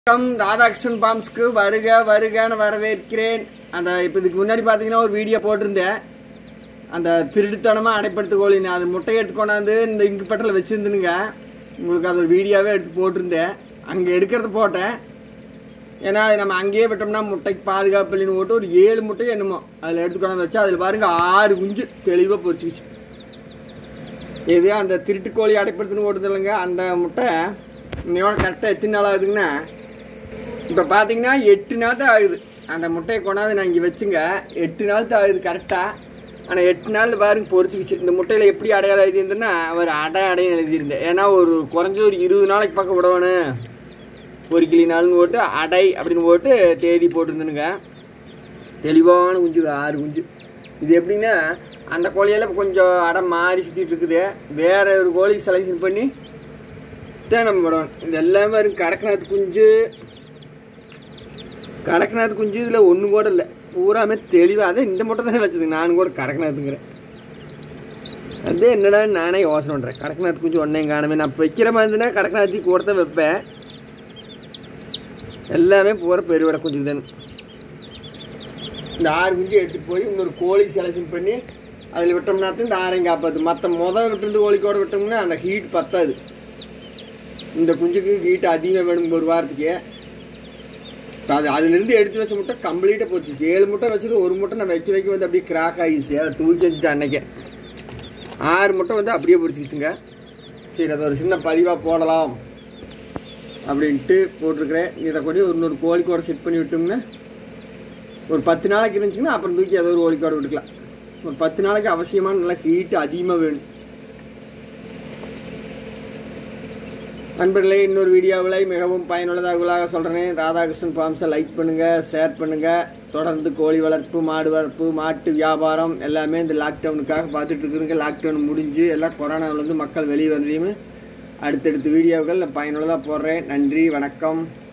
வணக்கம் ராதாகிருஷ்ணன் பாம்ஸ்க்கு வருக வருகன்னு வரவேற்கிறேன் அந்த இப்போ இதுக்கு முன்னாடி பார்த்தீங்கன்னா ஒரு வீடியோ போட்டிருந்தேன் அந்த திருட்டுத்தனமாக அடைப்படுத்து கோழின்னு அது முட்டையை எடுத்து கொண்டாந்து இந்த இங்கு பட்டில் வச்சுருந்துனுங்க உங்களுக்கு அது ஒரு வீடியோவே எடுத்து போட்டிருந்தேன் அங்கே எடுக்கிறத போட்டேன் ஏன்னா அது நம்ம அங்கேயே விட்டோம்னா முட்டைக்கு பாதுகாப்பு இல்லைன்னு போட்டு ஒரு ஏழு முட்டை என்னமோ அதில் எடுத்து கொண்டாந்து வச்சா அதில் பாருங்க ஆறு குஞ்சு தெளிவாக பொரிச்சுக்கிச்சு இது அந்த திருட்டு கோழி அடைப்படுத்துன்னு ஓடுது இல்லைங்க அந்த முட்டை இன்னையோட கரெக்டாக எத்தனை நாள் ஆகுதுங்கன்னா இப்போ பார்த்தீங்கன்னா எட்டு நாள் தான் ஆகுது அந்த முட்டையை கொண்டாந்து நான் இங்கே வச்சுங்க எட்டு நாள் தான் ஆகுது கரெக்டாக ஆனால் எட்டு நாள் பாருங்க பொரிச்சுக்கிச்சு இந்த முட்டையில் எப்படி அடையாளம் எழுதியிருந்தேன்னா அவர் அடை அடையும் எழுதியிருந்தேன் ஏன்னா ஒரு குறைஞ்ச ஒரு இருபது நாளைக்கு பக்கம் விடணும் ஒரு கிளி நாள்னு போட்டு அடை அப்படின்னு போட்டு தேதி போட்டிருந்தனுங்க தெளிவான குஞ்சு இது, ஆறு குஞ்சு இது எப்படின்னா அந்த கோழியெல்லாம் கொஞ்சம் அடை மாறி சுற்றிட்டு இருக்குது வேற ஒரு கோழி செலெக்ஷன் பண்ணி தான் நம்ம விடணும் இது எல்லாமே இருக்கு கடக்கநாத் குஞ்சு கடக்கநாத் குஞ்சு இதில் ஒன்று கூட இல்லை பூராமே தெளிவாக அதே இந்த மட்டும் தானே வச்சதுங்க நானும் கூட கடக்கநாத்துங்கிறேன் அதே என்னடா நானே யோசனை பண்ணுறேன் கடக்கநாத் குஞ்சு ஒன்றையும் காணுமே நான் இப்ப வைக்கிற மாதிரி இருந்துன்னா கடக்கநாத்தி கூட தான் வைப்பேன் எல்லாமே பூரா பெருவிட குஞ்சு தானே இந்த ஆறு குஞ்சு எடுத்துட்டு போய் இன்னொரு கோழி செலக்ஷன் பண்ணி அதில் விட்டோம்னா தான் இந்த ஆரையும் காப்பாற்று மற்ற மொதல் விட்டுருந்து கோழிக்கோட விட்டோம்னா அந்த ஹீட் பத்தாது இந்த குஞ்சுக்கு ஹீட் அதிகமாக வேணும் ஒரு வாரத்துக்கு இப்போ அது அதுலேருந்து எடுத்து வச்ச முட்டை கம்ப்ளீட்டாக போச்சு ஏழு முட்டை வச்சது ஒரு முட்டை நான் வைக்க வைக்க வந்து அப்படியே கிராக் ஆகிடுச்சு அதை தூக்கி வச்சுட்டேன் அன்னைக்கே ஆறு முட்டை வந்து அப்படியே பிடிச்சிக்கிச்சுங்க சரி அதை ஒரு சின்ன பதிவாக போடலாம் அப்படின்ட்டு போட்டிருக்கிறேன் இதை கூட ஒரு இன்னொரு கோழிக்கோடை செட் பண்ணி விட்டோம்னா ஒரு பத்து நாளைக்கு இருந்துச்சுன்னா அப்புறம் தூக்கி ஏதோ ஒரு கோழிக்கோடை விட்டுக்கலாம் ஒரு பத்து நாளைக்கு அவசியமான நல்லா ஹீட்டு அதிகமாக வேணும் நண்பர்களே இன்னொரு வீடியோவில் மிகவும் பயனுள்ள தகவலாக சொல்கிறேன் ராதாகிருஷ்ணன் ஃபார்ம்ஸை லைக் பண்ணுங்கள் ஷேர் பண்ணுங்கள் தொடர்ந்து கோழி வளர்ப்பு மாடு வளர்ப்பு மாட்டு வியாபாரம் எல்லாமே இந்த லாக்டவுனுக்காக பார்த்துட்டு இருக்குதுங்க லாக்டவுன் முடிஞ்சு எல்லாம் கொரோனாவிலேருந்து மக்கள் வெளியே வந்ததையுமே அடுத்தடுத்த வீடியோக்கள் நான் பயனுள்ளதாக போடுறேன் நன்றி வணக்கம்